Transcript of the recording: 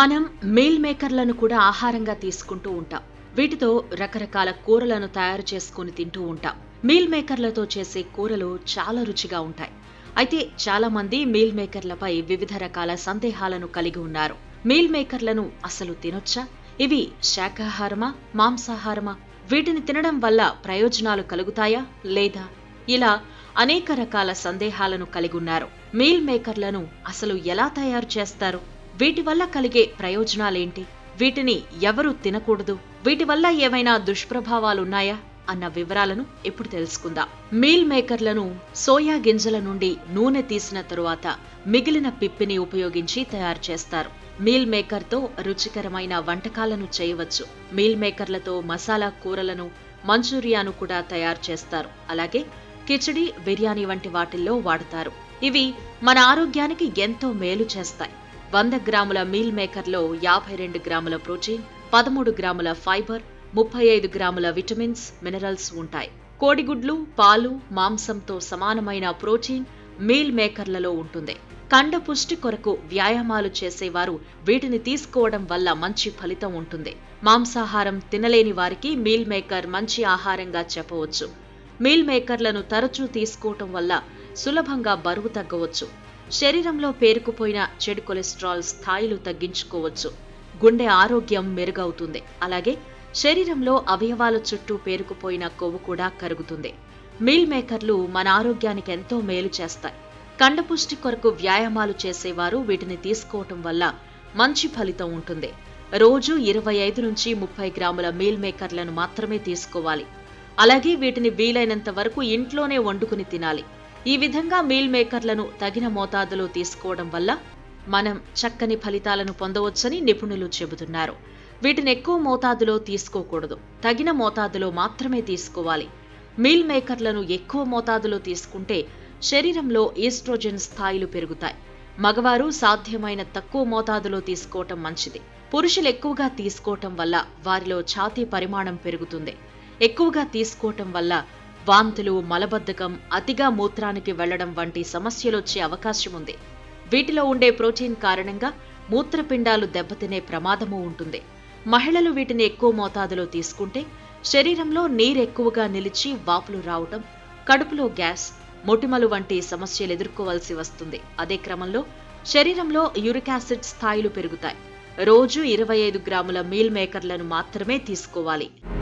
మనం మీల్ మేకర్లను కూడా ఆహారంగా తీసుకుంటూ ఉంటాం వీటితో రకరకాల కూరలను తయారు చేసుకుని తింటూ ఉంటాం మీల్ మేకర్లతో చేసే కూరలు చాలా రుచిగా ఉంటాయి అయితే చాలా మంది మీల్ మేకర్లపై వివిధ రకాల సందేహాలను కలిగి ఉన్నారు మీల్ మేకర్లను అసలు తినొచ్చా ఇవి శాకాహారమా మాంసాహారమా వీటిని తినడం వల్ల ప్రయోజనాలు కలుగుతాయా లేదా ఇలా అనేక రకాల సందేహాలను కలిగి ఉన్నారు మీల్ మేకర్లను అసలు ఎలా తయారు చేస్తారు వీటి వల్ల కలిగే ప్రయోజనాలేంటి వీటిని ఎవరు తినకూడదు వీటి వల్ల ఏమైనా దుష్ప్రభావాలున్నాయా అన్న వివరాలను ఇప్పుడు తెలుసుకుందాం మీల్ మేకర్లను సోయా గింజల నుండి నూనె తీసిన తరువాత మిగిలిన పిప్పిని ఉపయోగించి తయారు చేస్తారు మీల్ మేకర్తో రుచికరమైన వంటకాలను చేయవచ్చు మీల్ మేకర్లతో మసాలా కూరలను మంచూరియాను కూడా తయారు చేస్తారు అలాగే కిచడి బిర్యానీ వంటి వాటిల్లో వాడతారు ఇవి మన ఆరోగ్యానికి ఎంతో మేలు చేస్తాయి వంద గ్రాముల మీల్ మేకర్లో యాభై రెండు గ్రాముల ప్రోటీన్ పదమూడు గ్రాముల ఫైబర్ ముప్పై ఐదు గ్రాముల విటమిన్స్ మినరల్స్ ఉంటాయి కోడిగుడ్లు పాలు మాంసంతో సమానమైన ప్రోటీన్ మీల్ మేకర్లలో ఉంటుంది కండ పుష్టి కొరకు వ్యాయామాలు చేసేవారు వీటిని తీసుకోవడం వల్ల మంచి ఫలితం ఉంటుంది మాంసాహారం తినలేని వారికి మీల్ మేకర్ మంచి ఆహారంగా చెప్పవచ్చు మీల్ మేకర్లను తరచూ తీసుకోవటం వల్ల సులభంగా బరువు తగ్గవచ్చు శరీరంలో పేరుకుపోయిన చెడు కొలెస్ట్రాల్ స్థాయిలు తగ్గించుకోవచ్చు గుండె ఆరోగ్యం మెరుగవుతుంది అలాగే శరీరంలో అవయవాల చుట్టూ పేరుకుపోయిన కొవ్వు కూడా కరుగుతుంది మీల్ మేకర్లు మన ఆరోగ్యానికి ఎంతో మేలు చేస్తాయి కండపుష్టి కొరకు వ్యాయామాలు చేసేవారు వీటిని తీసుకోవటం వల్ల మంచి ఫలితం ఉంటుంది రోజు ఇరవై ఐదు నుంచి ముప్పై గ్రాముల మీల్ మేకర్లను మాత్రమే తీసుకోవాలి అలాగే వీటిని వీలైనంత వరకు ఇంట్లోనే వండుకుని తినాలి ఈ విధంగా మీల్ మేకర్లను తగిన మోతాదులో తీసుకోవడం వల్ల మనం చక్కని ఫలితాలను పొందవచ్చని నిపుణులు చెబుతున్నారు వీటిని ఎక్కువ మోతాదులో తీసుకోకూడదు తగిన మోతాదులో మాత్రమే తీసుకోవాలి మీల్ మేకర్లను ఎక్కువ మోతాదులో తీసుకుంటే శరీరంలో ఈస్ట్రోజన్ స్థాయిలు పెరుగుతాయి మగవారు సాధ్యమైన తక్కువ మోతాదులో తీసుకోవటం మంచిది పురుషులు ఎక్కువగా తీసుకోవటం వల్ల వారిలో ఛాతీ పరిమాణం పెరుగుతుంది ఎక్కువగా తీసుకోవటం వల్ల వాంతులు మలబద్ధకం అతిగా మూత్రానికి వెళ్లడం వంటి సమస్యలు వచ్చే అవకాశం ఉంది వీటిలో ఉండే ప్రోటీన్ కారణంగా మూత్రపిండాలు దెబ్బతినే ప్రమాదము ఉంటుంది మహిళలు వీటిని ఎక్కువ మోతాదులో తీసుకుంటే శరీరంలో నీరెక్కువగా నిలిచి వాపులు రావటం కడుపులో గ్యాస్ మొటిమలు వంటి సమస్యలు ఎదుర్కోవాల్సి వస్తుంది అదే క్రమంలో శరీరంలో యూరిక్ యాసిడ్ స్థాయిలు పెరుగుతాయి రోజు ఇరవై ఐదు గ్రాముల మీల్ మేకర్లను మాత్రమే తీసుకోవాలి